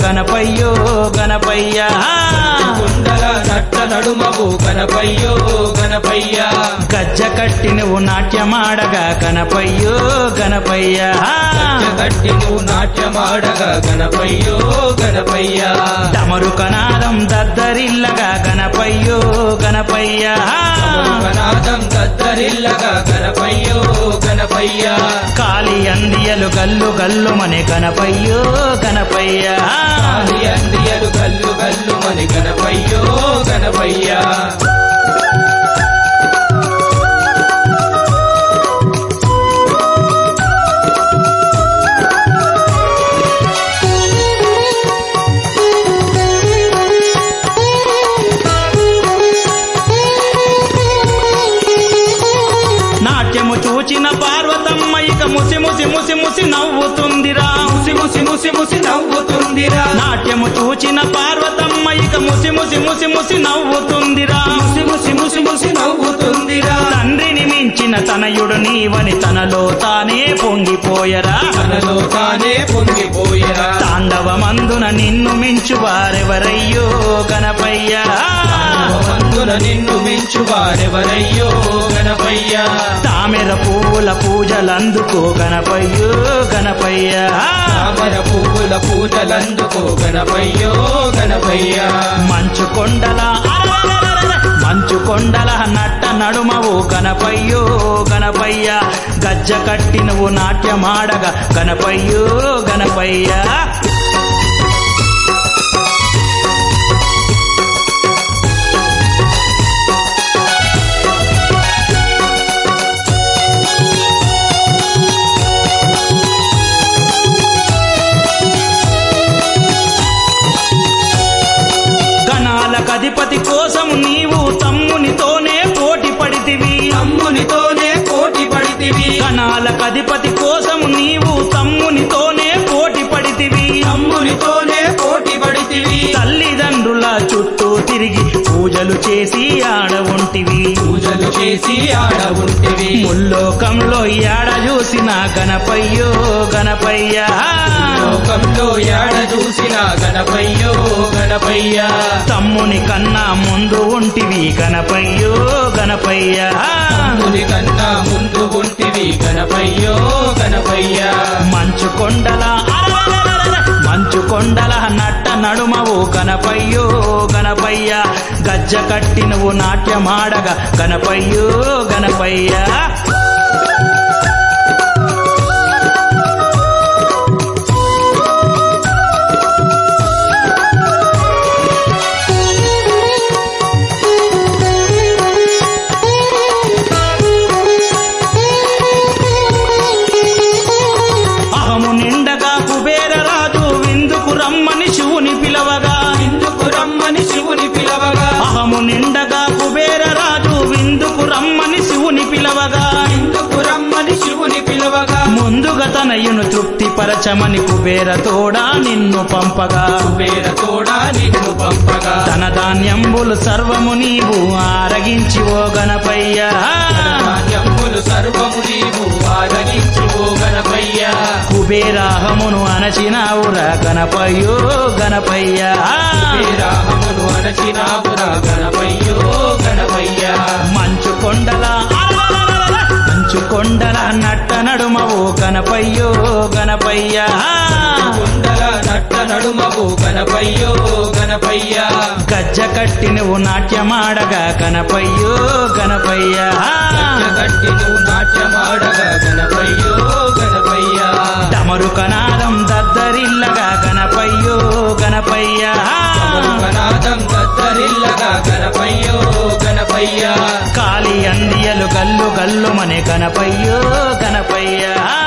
గణపయ్యో గణపయ్య కుండల నట్ట నడుమవు గణపయ్యో గణపయ్య గజ్జ కట్టి నువ్వు నాట్యమాడగా గణపయ్యో గణపయ్య గట్టి నువ్వు నాట్యమాడగా గణపయ్యో గణపయ్య డమరు కనాదం దద్దరిల్లగా గణపయ్యో గణపయ్య గణాదం దద్దరిల్లగా గణపయ్యో గణపయ్య కాలి అందియలు గల్లు గల్లు మనే గణపయ్యో గణపయ్య ఆది అందియలు గల్లు గల్లు మని గణపయ్యో గణపయ్య నాట్యము చూచిన పార్వతమ్మ ఇక ముసి ముసి ముసి ముసి నవ్వుతుందిరా ముసి ముసి ముసి ముసి నవ్వుతుందిరా నాట్యము చూచిన పార్వతమ్మ ఇక ముసి ముసి ముసి ముసి నవ్వుతుందిరా ముసి ముసి ముసి ముసి నవ్వుతుందిరా తండ్రిని మించిన తనయుడు నీవని తనలో తానే పొంగిపోయరా తనలో తానే పొంగిపోయిరా తాండవమందున నిన్ను మించు వారెవరయ్యో గణపయ్యా మందున నిన్ను మించు వారెవరయ్యో గణపయ్య తామెర పువ్వుల పూజలందుకో గణపయ్యో గణపయ్యా తామర పువ్వుల పూజలందుకో గణపయ్యో గణపయ్య మంచు కొండల అరరరరరర, మంచు కొండల నట్ట నడుమవు గణపయ్యో గణపయ్య గజ్జ కట్టి నువ్వు నాట్యమాడగా గణపయ్యో గణపయ్యా గణాలకు అధిపతి కోసం నీవు తమ్మునితోనే పోటీ పడితివి తమ్మునితోనే పోటీ పడితివి గణాలకు అధిపతి కోసం నీవు తమ్మునితోనే పోటీ పడితివి తమ్మునితోనే పోటీ పడితివి తల్లిదండ్రుల చుట్టూ తిరిగి పూజలు చేసి ఆడ ఉంటివి పూజలు చేసి ఆడ ఉంటివి ముల్లోకంలో యాడ చూసిన గణపయ్యో గణపయ్య లోకంలో యాడ చూసిన గణపయ్యో గణపయ్య తమ్ముని కన్నా ముందు ఉంటివి గణపయ్యో గణపయ్య తమ్ముని కన్నా ముందు ఉంటివి గణపయ్యో గణపయ్య మంచు కొండల అరరరరరర, మంచు కొండల నట్ట నడుమవు గణపయ్యో గణపయ్య గజ్జ కట్టి నువ్వు నాట్యమాడగా గణపయ్యో గణపయ్య అహము నిండగా కుబేర రాజు విందుకు రమ్మని శివుని పిలవగా ఇందుకు రమ్మని శివుని పిలవగా అహము నిండగా కుబేర రాజు విందుకు రమ్మని శివుని పిలవగా ఇందుకు రమ్మని శివుని పిలవగా ముందుగా తనయును తృప్తిపరచమని కుబేర తోడా నిన్ను పంపగా కుబేర తోడా నిన్ను పంపగా తన ధాన్యంబులు సర్వము నీవు ఆరగించి ఓ గణపయ్య ధాన్యములు సర్వము నీవు ఆదరించి ఓ గణపయ్య కుబేరాహమును అణచినావురా గణపయ్యో గణపయ్య రాహమును అణచినాపురా గణపయ్యో గణపయ్య మంచు కొండల అరరరరరర, మంచు కొండల నట్ట నడుమవు గణపయ్యో గణపయ్య కుండల నట్ట నడుమవు గణపయ్యో గణపయ్య గజ్జ కట్టి నువ్వు నాట్యమాడగా గణపయ్యో గణపయ్య గట్టి నువ్వు నాట్యమాడగా గణపయ్యో గణపయ్య డమరు కనాదం దద్దరిల్లగా గణపయ్యో గణపయ్య గణాదం దద్దరిల్లగా గణపయ్యో గణపయ్య కాలి అందియలు గల్లు గల్లు మనే గణపయ్యో గణపయ్య